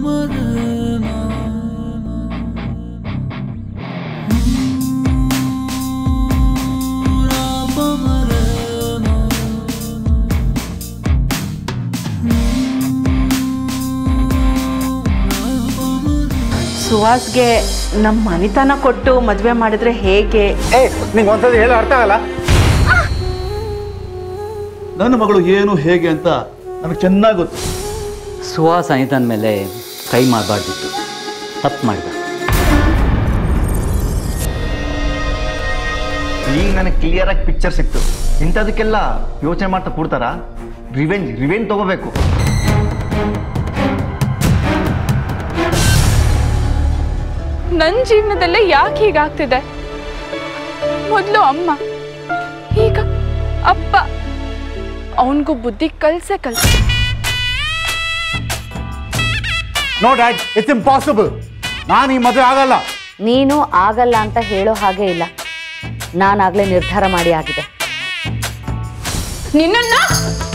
ಸುಹಾಸ್ಗೆ ನಮ್ಮ ಮನಿತನ ಕೊಟ್ಟು ಮದುವೆ ಮಾಡಿದ್ರೆ ಹೇಗೆ ಏ ನಿಂಗೆ ಒಂದ್ಸತಿ ಹೇಳೋ ಅರ್ಥ ಆಗಲ್ಲ ನನ್ನ ಮಗಳು ಏನು ಹೇಗೆ ಅಂತ ನನಗೆ ಚೆನ್ನಾಗಿ ಗೊತ್ತು ಸುಹಾಸ್ ಅನಿತನ ಮೇಲೆ ಕೈ ಮಾಡಬಾರ್ದಿತ್ತು ತಪ್ಪು ಮಾಡಿದ ಈಗ ನನಗೆ ಕ್ಲಿಯರ್ ಆಗಿ ಪಿಕ್ಚರ್ ಸಿಕ್ತು ಇಂಥದಕ್ಕೆಲ್ಲ ಯೋಚನೆ ಮಾಡ್ತಾ ಕೂಡ್ತಾರ ರಿವೆಂಜ್ ರಿವೆಂಜ್ ತಗೋಬೇಕು ನನ್ನ ಜೀವನದಲ್ಲೇ ಯಾಕೆ ಹೀಗಾಗ್ತಿದೆ ಮೊದಲು ಅಮ್ಮ ಈಗ ಅಪ್ಪ ಅವನಿಗೂ ಬುದ್ಧಿ ಕಲ್ಸೆ ಕಲ್ಸ ನೋ ಡ್ಯಾಡ್ ಇಟ್ಸ್ ಇಂಪಾಸಿಬಲ್ ನಾನು ಈ ಮದುವೆ ಆಗಲ್ಲ ನೀನು ಆಗಲ್ಲ ಅಂತ ಹೇಳೋ ಹಾಗೆ ಇಲ್ಲ ನಾನಾಗಲೇ ನಿರ್ಧಾರ ಮಾಡಿ ಆಗಿದೆ ನಿನ್ನನ್ನ